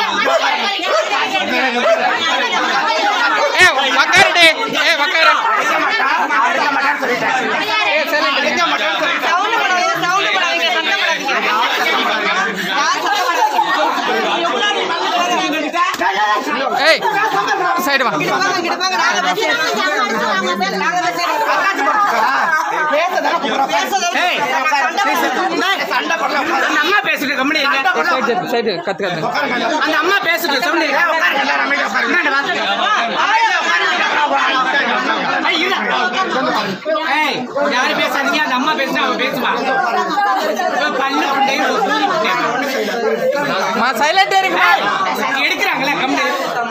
ஏ உக்காருடி ஏ உக்காரு ஏ சைலண்ட் சவுண்ட் போடாதீங்க சவுண்ட் போடாதீங்க சத்தம் போடாதீங்க யார் சத்தம் போடாதீங்க ஏய் சைடு வா இங்கிட்டு வாங்க இங்கிட்டு வாங்க நாங்க பேசுறோம் நாங்க பேசுறோம் ஏய், சண்டை போடாதீங்க. அந்த அம்மா பேசிட்டு கம்பெனி சைடு சைடு கத்து கத்து அந்த அம்மா பேசிட்டு சொல்லி ஏய் யாரும் பேசாதீங்க அந்த அம்மா பேசினா அவ பேசுவா இப்ப பல்லு புண்டை ஊதி புண்டை. மா சைலண்ட் இருங்கம்மா எடுக்கிறாங்களே கம்பெனி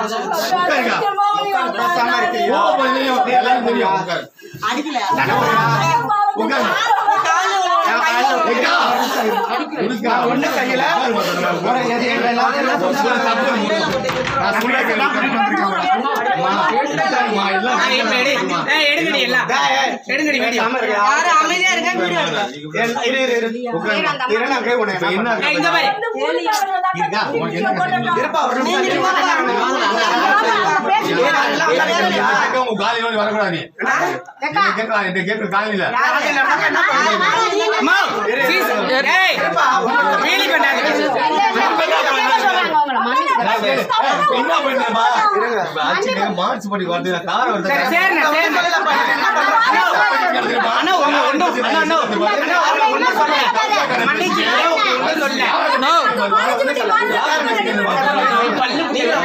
இப்ப எடு ஏய் எடுங்கடி எல்லாம் எடுங்கடி வீடியோ யாரும் அமைதியா இருங்க வீடியோ எடுங்க ஏய் இங்க பாரு அம்மா சீஸ் ஏய் வீலி பண்ணாதீங்க சரி சரிண்ணா சரிண்ணா அண்ணா உங்க ஒண்ணு அண்ணா அண்ணா அண்ணா அவங்க ஒண்ணு சொல்ல மன்னிச்சு உங்க ஒண்ணு சொல்ல நோ பல்லு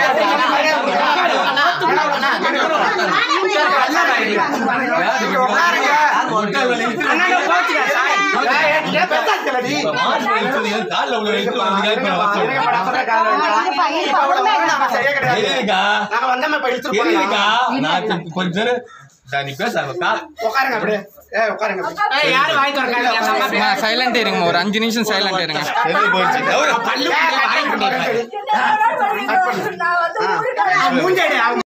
அண்ணா போச்சுடா சாரி ஏய் யாரும் வாய் திறக்காதீங்க அந்த அம்மா மா பேச சைலண்ட் இருங்கம்மா ஒரு அஞ்சு நிமிஷம் சைலண்ட் இருங்க பல்லு புண்டை வாய் புண்டை மூஞ்சாடி